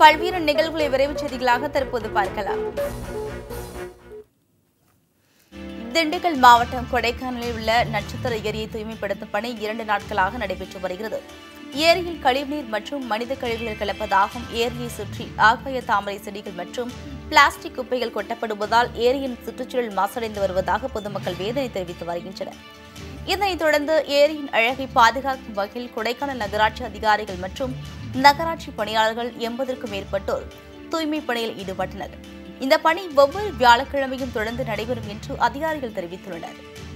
பல்வேறு நிகழ்வுகளை விரைவுச் செய்திகளாக தற்போது பார்க்கலாம் திண்டுக்கல் மாவட்டம் கொடைக்கானலில் உள்ள நட்சத்திர ஏரியை தூய்மைப்படுத்தும் பணி இரண்டு நாட்களாக நடைபெற்று வருகிறது ஏரியில் கழிவுநீர் மற்றும் மனித கழிவுகள் கலப்பதாகவும் ஏரியை சுற்றி ஆகாய தாமரை செடிகள் மற்றும் பிளாஸ்டிக் குப்பைகள் கொட்டப்படுவதால் ஏரியின் சுற்றுச்சூழல் மாசடைந்து வருவதாக பொதுமக்கள் வேதனை தெரிவித்து வருகின்றனர் இதனைத் தொடர்ந்து ஏரியின் அழகை பாதுகாக்கும் வகையில் கொடைக்கானல் நகராட்சி அதிகாரிகள் மற்றும் நகராட்சி பணியாளர்கள் எண்பதற்கும் மேற்பட்டோர் தூய்மை பணியில் ஈடுபட்டனர் இந்த பணி ஒவ்வொரு வியாழக்கிழமையும் தொடர்ந்து நடைபெறும் என்று அதிகாரிகள் தெரிவித்துள்ளனர்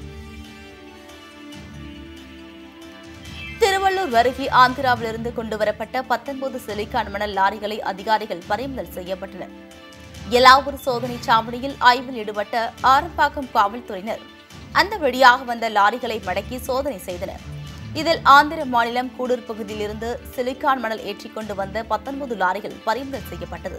திருவள்ளூர் அருகே ஆந்திராவிலிருந்து கொண்டுவரப்பட்ட பத்தொன்பது சிலிக்கான் மணல் லாரிகளை அதிகாரிகள் பறிமுதல் செய்யப்பட்டனர் எல்லாவூர் சோதனை சாவடியில் ஆய்வில் ஈடுபட்ட ஆரம்பாக்கம் காவல்துறையினர் அந்த வழியாக வந்த லாரிகளை மடக்கி சோதனை செய்தனர் இதில் ஆந்திர மாநிலம் கூடூர் பகுதியிலிருந்து சிலிக்கான் மணல் ஏற்றிக் கொண்டு வந்த பத்தொன்பது லாரிகள் பறிமுதல் செய்யப்பட்டது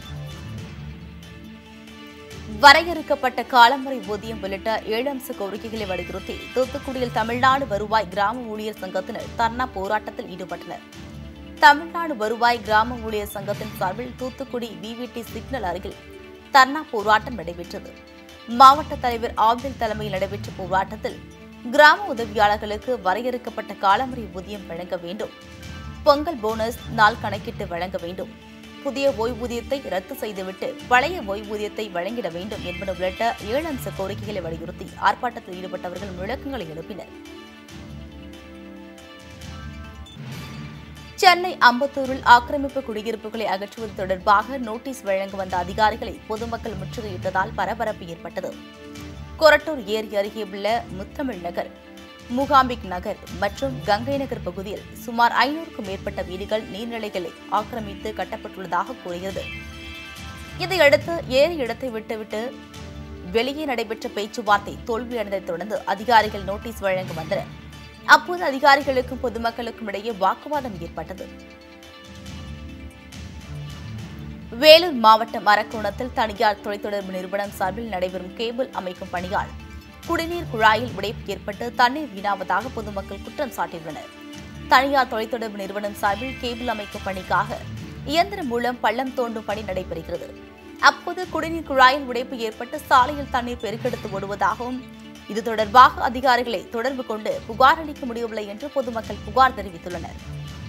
வரையறுக்கப்பட்ட காலமுறை ஊதியம் உள்ளிட்ட ஏழு அம்ச கோரிக்கைகளை வலியுறுத்தி தூத்துக்குடியில் தமிழ்நாடு வருவாய் கிராம ஊழியர் சங்கத்தினர் தர்ணா போராட்டத்தில் ஈடுபட்டனர் தமிழ்நாடு வருவாய் கிராம ஊழியர் சங்கத்தின் சார்பில் தூத்துக்குடி விவிடி சிக்னல் அருகில் தர்ணா போராட்டம் நடைபெற்றது மாவட்ட தலைவர் ஆபில் தலைமையில் நடைபெற்ற போராட்டத்தில் கிராம உதவியாளர்களுக்கு வரையறுக்கப்பட்ட காலமுறை ஊதியம் வழங்க வேண்டும் பொங்கல் போனஸ் நாள் கணக்கிட்டு வழங்க வேண்டும் புதிய ஓய்வூதியத்தை ரத்து செய்துவிட்டு பழைய ஓய்வூதியத்தை வழங்கிட வேண்டும் என்பன உள்ளிட்ட ஏழு அம்ச கோரிக்கைகளை வலியுறுத்தி ஆர்ப்பாட்டத்தில் ஈடுபட்டவர்கள் முழக்கங்களை எழுப்பினர் சென்னை அம்பத்தூரில் ஆக்கிரமிப்பு குடியிருப்புகளை அகற்றுவது தொடர்பாக நோட்டீஸ் வழங்க வந்த அதிகாரிகளை பொதுமக்கள் முற்றுகையிட்டதால் பரபரப்பு ஏற்பட்டது கொரட்டூர் ஏரி அருகே உள்ள முத்தமிழ் நகர் மூகாம்பிக் நகர் மற்றும் கங்கை நகர் பகுதியில் சுமார் ஐநூறுக்கும் மேற்பட்ட வீடுகள் நீர்நிலைகளை ஆக்கிரமித்து கட்டப்பட்டுள்ளதாக கூறுகிறது இதையடுத்து ஏரி இடத்தை விட்டுவிட்டு வெளியே நடைபெற்ற பேச்சுவார்த்தை தோல்வியடைந்ததைத் தொடர்ந்து அதிகாரிகள் நோட்டீஸ் வழங்க வந்தனர் அப்போது அதிகாரிகளுக்கும் பொதுமக்களுக்கும் இடையே வாக்குவாதம் ஏற்பட்டது வேலூர் மாவட்டம் அரக்கோணத்தில் தனியார் தொலைத்தொடர்பு நிறுவனம் சார்பில் நடைபெறும் கேபிள் அமைக்கும் பணியால் குடிநீர் குழாயில் உடைப்பு ஏற்பட்டு தண்ணீர் வீணாவதாக பொதுமக்கள் குற்றம் சாட்டியுள்ளனர் தனியார் தொலைத்தொடர்பு நிறுவனம் சார்பில் கேபிள் அமைக்கும் பணிக்காக இயந்திரம் மூலம் பள்ளம் தோண்டும் பணி நடைபெறுகிறது அப்போது குடிநீர் குழாயில் உடைப்பு ஏற்பட்டு சாலையில் தண்ணீர் பெருக்கெடுத்து ஓடுவதாகவும் இது தொடர்பாக அதிகாரிகளை தொடர்பு கொண்டு புகார் அளிக்க முடியவில்லை என்று பொதுமக்கள் புகார் தெரிவித்துள்ளனர்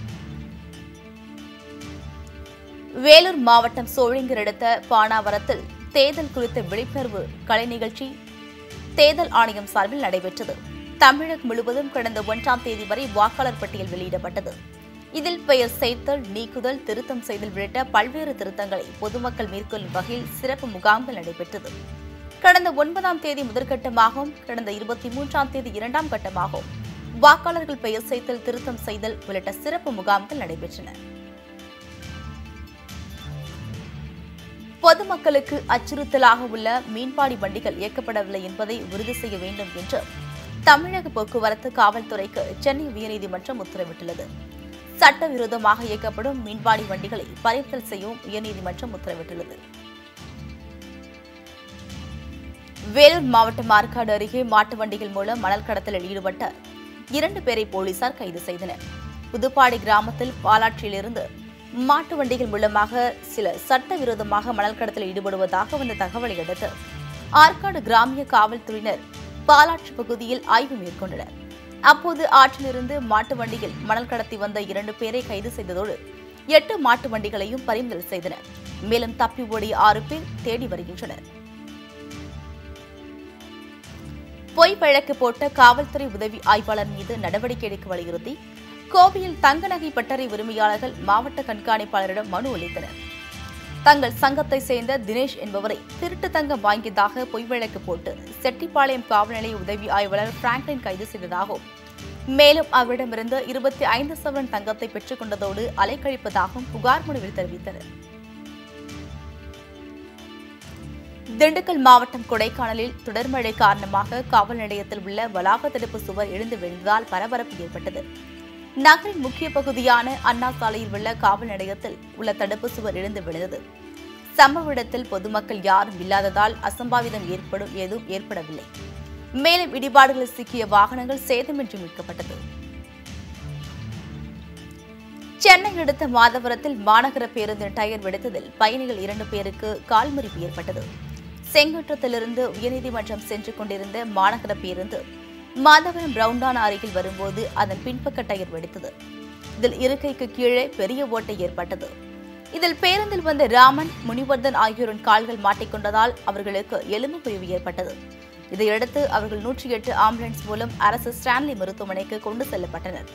வேலூர் மாவட்டம் சோழிங்கர் அடுத்த பானாவரத்தில் தேர்தல் குறித்த விழிப்புணர்வு கலை நிகழ்ச்சி தேர்தல் ஆணையம் சார்பில் நடைபெற்றது தமிழகம் முழுவதும் கடந்த ஒன்றாம் தேதி வரை வாக்காளர் பட்டியல் வெளியிடப்பட்டது இதில் பெயர் சேர்த்தல் நீக்குதல் திருத்தம் செய்தல் உள்ளிட்ட பல்வேறு திருத்தங்களை பொதுமக்கள் மேற்கொள்ளும் வகையில் சிறப்பு முகாம்கள் நடைபெற்றது கடந்த ஒன்பதாம் தேதி முதற்கட்டமாகவும் கடந்த இருபத்தி மூன்றாம் தேதி இரண்டாம் கட்டமாகவும் வாக்காளர்கள் பெயர் சேர்த்தல் திருத்தம் செய்தல் உள்ளிட்ட சிறப்பு முகாம்கள் நடைபெற்றன பொதுமக்களுக்கு அச்சுறுத்தலாக உள்ள மீன்பாடி வண்டிகள் இயக்கப்படவில்லை என்பதை உறுதி செய்ய வேண்டும் என்று தமிழக போக்குவரத்து காவல்துறைக்கு சென்னை உயர்நீதிமன்றம் உத்தரவிட்டுள்ளது சட்டவிரோதமாக இயக்கப்படும் மீன்பாடி வண்டிகளை பறிமுதல் செய்யவும் உயர்நீதிமன்றம் உத்தரவிட்டுள்ளது வேலூர் மாவட்டம் ஆற்காடு அருகே மாட்டு வண்டிகள் மூலம் மணல் கடத்தலில் ஈடுபட்ட இரண்டு பேரை போலீசார் கைது செய்தனர் புதுப்பாடி கிராமத்தில் பாலாற்றிலிருந்து மாட்டு வண்டிகள் மூலமாக சிலர் சட்டவிரோதமாக மணல் கடத்தலில் ஈடுபடுவதாக வந்த தகவலை அடுத்து ஆற்காடு கிராமிய காவல்துறையினர் பாலாற்று பகுதியில் ஆய்வு மேற்கொண்டனர் அப்போது ஆற்றிலிருந்து மாட்டு வண்டியில் மணல் கடத்தி வந்த இரண்டு பேரை கைது செய்ததோடு எட்டு மாட்டு வண்டிகளையும் பறிமுதல் செய்தனர் மேலும் தப்பி ஓடிய ஆறு பேர் தேடி வருகின்றனர் பொய் வழக்கு போட்ட காவல்துறை உதவி ஆய்வாளர் மீது நடவடிக்கை எடுக்க வலியுறுத்தி கோவையில் தங்க நகை பட்டறை உரிமையாளர்கள் மாவட்ட கண்காணிப்பாளரிடம் மனு அளித்தனர் தங்கள் சங்கத்தை சேர்ந்த தினேஷ் என்பவரை திருட்டு தங்கம் வாங்கியதாக பொய் வழக்கு போட்டு செட்டிப்பாளையம் காவல் நிலைய உதவி ஆய்வாளர் பிராங்க்லின் கைது செய்ததாகவும் மேலும் அவரிடமிருந்து இருபத்தி ஐந்து சவரன் தங்கத்தை பெற்றுக் கொண்டதோடு அலைக்கழிப்பதாகவும் புகார் மனுவில் தெரிவித்தனர் திண்டுக்கல் மாவட்டம் கொடைக்கானலில் தொடர் மழை காரணமாக காவல் நிலையத்தில் உள்ள வளாக தடுப்பு சுவர் இடிந்து விழுந்ததால் பரபரப்பு ஏற்பட்டது நகரின் முக்கிய பகுதியான அண்ணா சாலையில் உள்ள காவல் நிலையத்தில் உள்ள தடுப்பு சுவர் இடிந்து விழுந்தது சம்பவ இடத்தில் பொதுமக்கள் யாரும் இல்லாததால் அசம்பாவிதம் ஏற்படும் ஏதும் ஏற்படவில்லை மேலும் இடிபாடுகளில் சிக்கிய வாகனங்கள் சேதமின்றி மீட்கப்பட்டது சென்னை அடுத்த மாதவரத்தில் மாநகர பேருந்தின் டயர் வெடித்ததில் பயணிகள் இரண்டு பேருக்கு கால்முறிவு ஏற்பட்டது செங்குன்றத்திலிருந்து உயர்நீதிமன்றம் சென்று கொண்டிருந்த மாநகர பேருந்து மாதவரம் ரவுண்டானா அருகில் வரும்போது அதன் பின்பக்க டயர் வெடித்தது இதில் இருக்கைக்கு கீழே பெரிய ஓட்டை ஏற்பட்டது இதில் பேருந்தில் வந்த ராமன் முனிவர்தன் ஆகியோரின் கால்கள் மாட்டிக்கொண்டதால் அவர்களுக்கு எலும்பு முறிவு ஏற்பட்டது இதையடுத்து அவர்கள் நூற்றி எட்டு ஆம்புலன்ஸ் மூலம் அரசு ஸ்டான்லி மருத்துவமனைக்கு கொண்டு செல்லப்பட்டனர்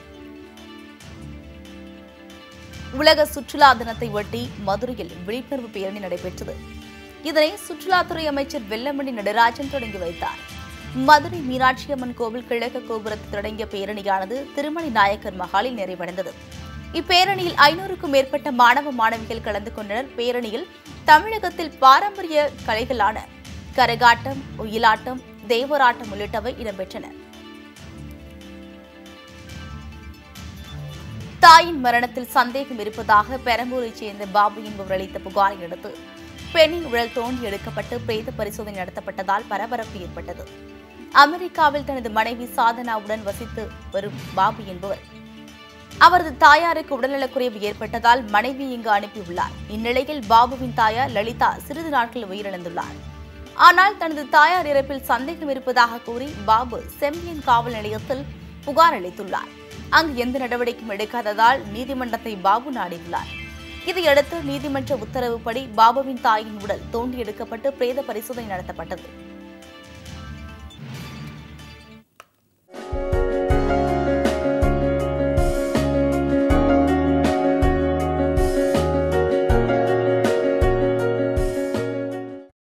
உலக சுற்றுலா தினத்தை ஒட்டி மதுரையில் விழிப்புணர்வு பேரணி நடைபெற்றது இதனை சுற்றுலாத்துறை அமைச்சர் வெல்லமணி நடராஜன் தொடங்கி வைத்தார் மதுரை மீனாட்சி அம்மன் கோவில் கிழக்கு கோபுரத்தில் தொடங்கிய பேரணியானது திருமணி நாயக்கர் மகாலில் நிறைவடைந்தது இப்பேரணியில் ஐநூறுக்கும் மேற்பட்ட மாணவ மாணவிகள் கலந்து கொண்டனர் பேரணியில் தமிழகத்தில் பாரம்பரிய கலைகளான கரகாட்டம் ஒயிலாட்டம் தேவராட்டம் உள்ளிட்டவை இடம்பெற்றன தாயின் மரணத்தில் சந்தேகம் இருப்பதாக பெரம்பூரைச் சேர்ந்த பாபு என்பவர் அளித்த புகாரை அடுத்து பெண்ணின் உடல் தோண்டி எடுக்கப்பட்டு பிரேத பரிசோதனை நடத்தப்பட்டதால் பரபரப்பு ஏற்பட்டது அமெரிக்காவில் தனது மனைவி சாதனாவுடன் வசித்து வரும் பாபு என்பவர் அவரது தாயாருக்கு உடல்நலக்குறைவு ஏற்பட்டதால் மனைவி இங்கு அனுப்பியுள்ளார் இந்நிலையில் பாபுவின் தாயார் லலிதா சிறிது நாட்கள் உயிரிழந்துள்ளார் ஆனால் தனது தாயார் இறப்பில் சந்தேகம் இருப்பதாக கூறி பாபு செம்பியன் காவல் நிலையத்தில் புகார் அளித்துள்ளார் அங்கு எந்த நடவடிக்கையும் எடுக்காததால் நீதிமன்றத்தை பாபு நாடியுள்ளார் இதையடுத்து நீதிமன்ற உத்தரவுப்படி பாபுவின் தாயின் உடல் தோண்டி எடுக்கப்பட்டு பிரேத பரிசோதனை நடத்தப்பட்டது